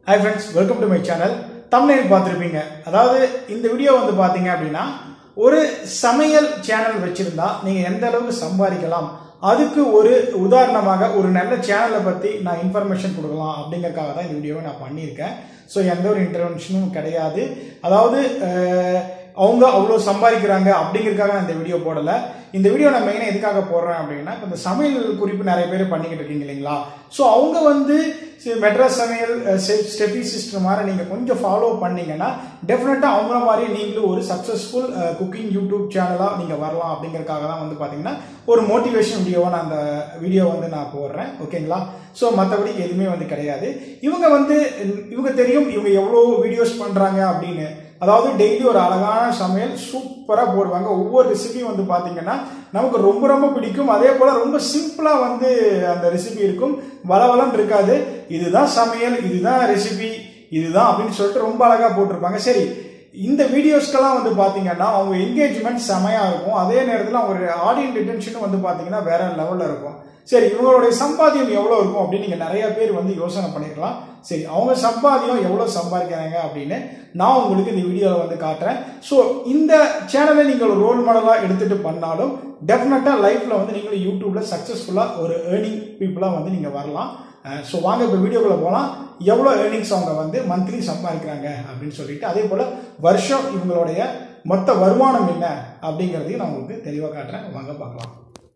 hi friends welcome to my channel தமிழில் பார்த்துருப்பீங்க அதாவது இந்த வீடியோ வந்து பார்த்தீங்க அப்படின்னா ஒரு சமையல் சேனல் வச்சிருந்தா நீங்கள் எந்த அளவுக்கு சம்பாதிக்கலாம் அதுக்கு ஒரு உதாரணமாக ஒரு நல்ல சேனலை பற்றி நான் இன்ஃபர்மேஷன் கொடுக்கலாம் அப்படிங்கறதுக்காக தான் இந்த வீடியோவை நான் பண்ணியிருக்கேன் ஸோ எந்த ஒரு இன்டர்வென்ஷனும் கிடையாது அதாவது அஹ், அவங்க அவ்வளோ சம்பாதிக்கிறாங்க அப்படிங்கிறதுக்காக நான் இந்த வீடியோ போடலை இந்த வீடியோ நான் மெயினாக எதுக்காக போடுறேன் அப்படின்னா இப்போ இந்த சமையல் குறிப்பு நிறைய பேர் பண்ணிக்கிட்டு இருக்கீங்க இல்லைங்களா ஸோ அவங்க வந்து சி- மெட்ராஸ் சமையல் ஸ்டெபி சிஸ்டம் மாதிரி நீங்கள் கொஞ்சம் ஃபாலோ பண்ணீங்கன்னா டெஃபினட்டாக அவங்கள மாதிரி நீங்களும் ஒரு சக்ஸஸ்ஃபுல் குக்கிங் யூடியூப் சேனலாக நீங்கள் வரலாம் அப்படிங்கறதுக்காக தான் வந்து பார்த்தீங்கன்னா ஒரு மோட்டிவேஷன் வீடியோவை நான் அந்த வீடியோ வந்து நான் போடுறேன் ஓகேங்களா ஸோ மற்றபடி எதுவுமே வந்து கிடையாது இவங்க வந்து இவங்க தெரியும் இவங்க எவ்வளோ வீடியோஸ் பண்ணுறாங்க அப்படின்னு அதாவது டெய்லி ஒரு அழகான சமையல் சூப்பராக போடுவாங்க ஒவ்வொரு ரெசிபியும் வந்து பார்த்தீங்கன்னா நமக்கு ரொம்ப ரொம்ப பிடிக்கும் அதே போல் ரொம்ப சிம்பிளாக வந்து அந்த ரெசிபி இருக்கும் வளவளன்னு இருக்காது இதுதான் சமையல் இதுதான் ரெசிபி இதுதான் அப்படின்னு சொல்லிட்டு ரொம்ப அழகாக போட்டிருப்பாங்க சரி இந்த வீடியோஸ்க்கெல்லாம் வந்து பார்த்தீங்கன்னா அவங்க என்கேஜ்மெண்ட் செமையாக இருக்கும் அதே நேரத்தில் அவங்க ஆடியன் ரிட்டன்ஷனும் வந்து பார்த்தீங்கன்னா வேற லெவலில் இருக்கும் சரி இவங்களுடைய சம்பாத்தியம் எவ்வளோ இருக்கும் அப்படின்னு நீங்கள் நிறைய பேர் வந்து யோசனை பண்ணிருக்கலாம் சரி அவங்க சம்பாத்தியம் எவ்வளோ சம்பாதிக்கிறாங்க அப்படின்னு நான் உங்களுக்கு இந்த வீடியோவில் வந்து காட்டுறேன் ஸோ இந்த சேனலை நீங்கள் ஒரு ரோல் மாடலாக எடுத்துகிட்டு பண்ணாலும் டெஃபினட்டாக லைஃப்பில் வந்து நீங்களும் யூடியூப்பில் சக்ஸஸ்ஃபுல்லாக ஒரு ஏர்னிங் பீப்புளாக வந்து நீங்கள் வரலாம் ஸோ வாங்க இப்போ வீடியோக்குள்ளே போகலாம் எவ்வளோ ஏர்னிங்ஸ் அவங்க வந்து மந்த்லி சம்பாதிக்கிறாங்க அப்படின்னு சொல்லிட்டு அதே போல் வருஷம் இவங்களுடைய மொத்த வருமானம் என்ன அப்படிங்கிறதையும் நான் உங்களுக்கு தெளிவாக காட்டுறேன் வாங்க பார்க்கலாம்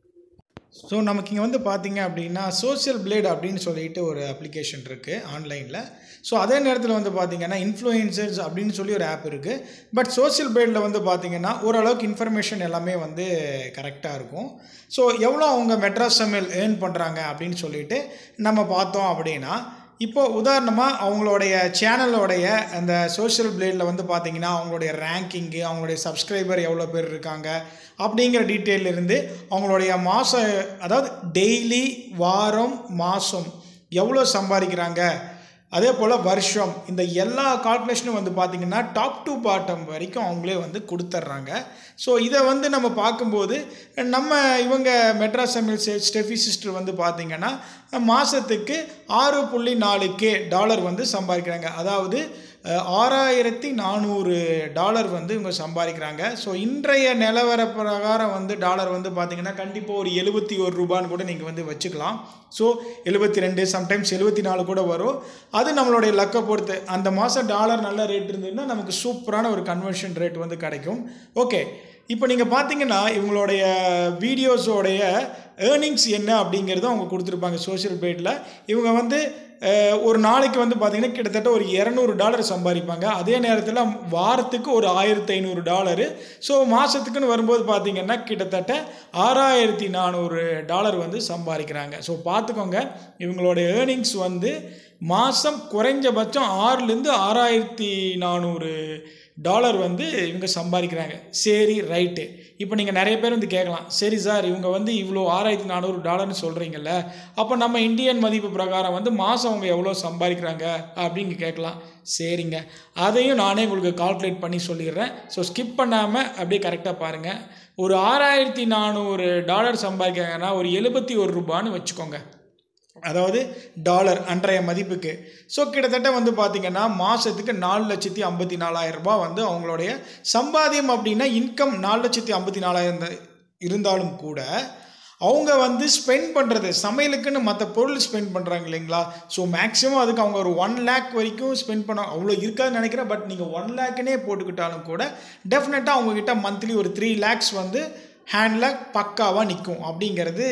ஸோ நமக்கு இங்கே வந்து பார்த்தீங்க அப்படின்னா சோஷியல் பிளேட் அப்படின்னு சொல்லிட்டு ஒரு அப்ளிகேஷன் இருக்குது ஆன்லைனில் ஸோ அதே நேரத்தில் வந்து பார்த்தீங்கன்னா இன்ஃப்ளூயன்சர்ஸ் அப்படின்னு சொல்லி ஒரு ஆப் இருக்குது பட் சோஷியல் பிளேடில் வந்து பார்த்தீங்கன்னா ஓரளவுக்கு இன்ஃபர்மேஷன் எல்லாமே வந்து கரெக்டாக இருக்கும் ஸோ எவ்வளோ அவங்க மெட்ராஸ் சமையல் ஏர்ன் பண்ணுறாங்க அப்படின்னு சொல்லிட்டு நம்ம பார்த்தோம் அப்படின்னா இப்போ உதாரணமாக அவங்களுடைய சேனலோடைய அந்த சோஷியல் பிளேடில் வந்து பார்த்தீங்கன்னா அவங்களுடைய ரேங்கிங்கு அவங்களுடைய சப்ஸ்கிரைபர் எவ்வளோ பேர் இருக்காங்க அப்படிங்கிற டீட்டெயில்ல இருந்து அவங்களுடைய மாதம் அதாவது டெய்லி வாரம் மாதம் எவ்வளோ சம்பாதிக்கிறாங்க அதே போல் வருஷம் இந்த எல்லா கால்குலேஷனும் வந்து பார்த்திங்கன்னா டாப் டு பாட்டம் வரைக்கும் அவங்களே வந்து கொடுத்துட்றாங்க ஸோ இதை வந்து நம்ம பார்க்கும்போது நம்ம இவங்க மெட்ராஸ் சமையல் ஸ்டெஃபி சிஸ்டர் வந்து பார்த்திங்கன்னா மாதத்துக்கு ஆறு புள்ளி நாலு கே டாலர் வந்து சம்பாதிக்கிறாங்க அதாவது அஹ், ஆறாயிரத்தி நானூறு டாலர் வந்து இவங்க சம்பாதிக்கிறாங்க ஸோ இன்றைய நிலவர பிரகாரம் வந்து டாலர் வந்து பார்த்தீங்கன்னா கண்டிப்பாக ஒரு எழுபத்தி ஒரு ரூபான்னு கூட நீங்கள் வந்து வச்சுக்கலாம் ஸோ எழுபத்தி ரெண்டு சம்டைம்ஸ் எழுபத்தி நாலு கூட வரும் அது நம்மளுடைய லக்கை பொறுத்து அந்த மாதம் டாலர் நல்ல ரேட் இருந்ததுன்னா நமக்கு சூப்பரான ஒரு கன்வர்ஷன் ரேட் வந்து கிடைக்கும் ஓகே இப்போ நீங்கள் பார்த்தீங்கன்னா இவங்களுடைய வீடியோஸோடைய ஏர்னிங்ஸ் என்ன அப்படிங்கிறத அவங்க கொடுத்துருப்பாங்க சோஷியல் பேட்டில் இவங்க வந்து அஹ், ஒரு நாளைக்கு வந்து பார்த்தீங்கன்னா கிட்டத்தட்ட ஒரு இரநூறு டாலர் சம்பாதிப்பாங்க அதே நேரத்தில் வாரத்துக்கு ஒரு ஆயிரத்தி ஐநூறு டாலரு ஸோ மாதத்துக்குன்னு வரும்போது பார்த்தீங்கன்னா கிட்டத்தட்ட ஆறாயிரத்தி நானூறு டாலர் வந்து சம்பாதிக்கிறாங்க ஸோ பார்த்துக்கோங்க இவங்களோட ஏர்னிங்ஸ் வந்து மாதம் குறைஞ்சபட்சம் ஆறுலேருந்து ஆறாயிரத்தி நானூறு டாலர் வந்து இவங்க சம்பாதிக்கிறாங்க சரி ரைட்டு இப்போ நீங்கள் நிறைய பேர் வந்து கேட்கலாம் சரி சார் இவங்க வந்து இவ்வளோ ஆறாயிரத்தி நானூறு டாலர்னு சொல்கிறீங்கல்ல அப்போ நம்ம இந்தியன் மதிப்பு பிரகாரம் வந்து மாதம் அவங்க எவ்வளோ சம்பாதிக்கிறாங்க அப்படின்னு கேட்கலாம் சரிங்க அதையும் நானே உங்களுக்கு கால்குலேட் பண்ணி சொல்லிடுறேன் ஸோ ஸ்கிப் பண்ணாமல் அப்படியே கரெக்டாக பாருங்கள் ஒரு ஆறாயிரத்தி நானூறு டாலர் சம்பாதிக்கிறாங்கன்னா ஒரு எழுபத்தி ஒரு ரூபான்னு வச்சுக்கோங்க அதாவது டாலர் அன்றைய மதிப்புக்கு ஸோ கிட்டத்தட்ட வந்து பார்த்திங்கன்னா மாதத்துக்கு நாலு லட்சத்தி ஐம்பத்தி நாலாயிரம் ரூபாய் வந்து அவங்களுடைய சம்பாத்தியம் அப்படின்னா இன்கம் நாலு லட்சத்தி ஐம்பத்தி நாலாயிரம் இருந்தாலும் கூட அவங்க வந்து ஸ்பெண்ட் பண்ணுறது சமையலுக்குன்னு மற்ற பொருள் ஸ்பெண்ட் பண்ணுறாங்க இல்லைங்களா ஸோ மேக்ஸிமம் அதுக்கு அவங்க ஒரு ஒன் லேக் வரைக்கும் ஸ்பெண்ட் பண்ண அவ்வளோ இருக்காதுன்னு நினைக்கிறேன் பட் நீங்கள் ஒன் லேக்குனே போட்டுக்கிட்டாலும் கூட டெஃபினட்டாக அவங்கக்கிட்ட மந்த்லி ஒரு த்ரீ லேக்ஸ் வந்து ஹேண்டில் பக்காவாக நிற்கும் அப்படிங்கிறது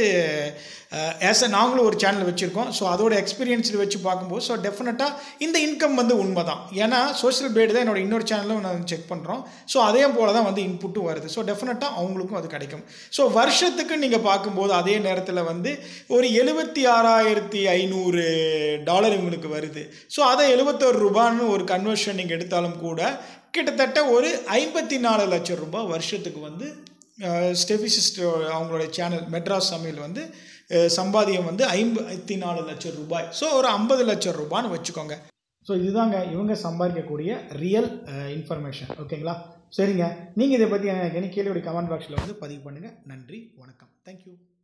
ஆஸ் அ நாங்களும் ஒரு சேனல் வச்சுருக்கோம் ஸோ அதோட எக்ஸ்பீரியன்ஸில் வச்சு பார்க்கும்போது ஸோ டெஃபினட்டாக இந்த இன்கம் வந்து உண்மை தான் ஏன்னா சோஷியல் பேடு தான் என்னோட இன்னொரு சேனலும் நான் செக் பண்ணுறோம் ஸோ அதே போல் தான் வந்து இன்புட்டும் வருது ஸோ டெஃபினட்டாக அவங்களுக்கும் அது கிடைக்கும் ஸோ வருஷத்துக்கு நீங்கள் பார்க்கும்போது அதே நேரத்தில் வந்து ஒரு எழுபத்தி ஆறாயிரத்தி ஐநூறு டாலர் இவங்களுக்கு வருது ஸோ அதை எழுபத்தோரு ரூபான்னு ஒரு கன்வர்ஷன் நீங்கள் எடுத்தாலும் கூட கிட்டத்தட்ட ஒரு ஐம்பத்தி நாலு லட்சம் ரூபாய் வருஷத்துக்கு வந்து ஸ்டெஃபி சிஸ்டர் அவங்களோட சேனல் மெட்ராஸ் சமையல் வந்து அஹ், சம்பாதியம் வந்து ஐம்பத்தி நாலு லட்சம் ரூபாய் ஸோ ஒரு ஐம்பது லட்சம் ரூபான்னு வச்சுக்கோங்க ஸோ இதுதாங்க இவங்க சம்பாதிக்கக்கூடிய ரியல் இன்ஃபர்மேஷன் ஓகேங்களா சரிங்க நீங்கள் இதை பற்றி எனக்கு கீழே கமெண்ட் பாக்ஸில் வந்து பதிவு பண்ணுங்கள் நன்றி வணக்கம் தேங்க்யூ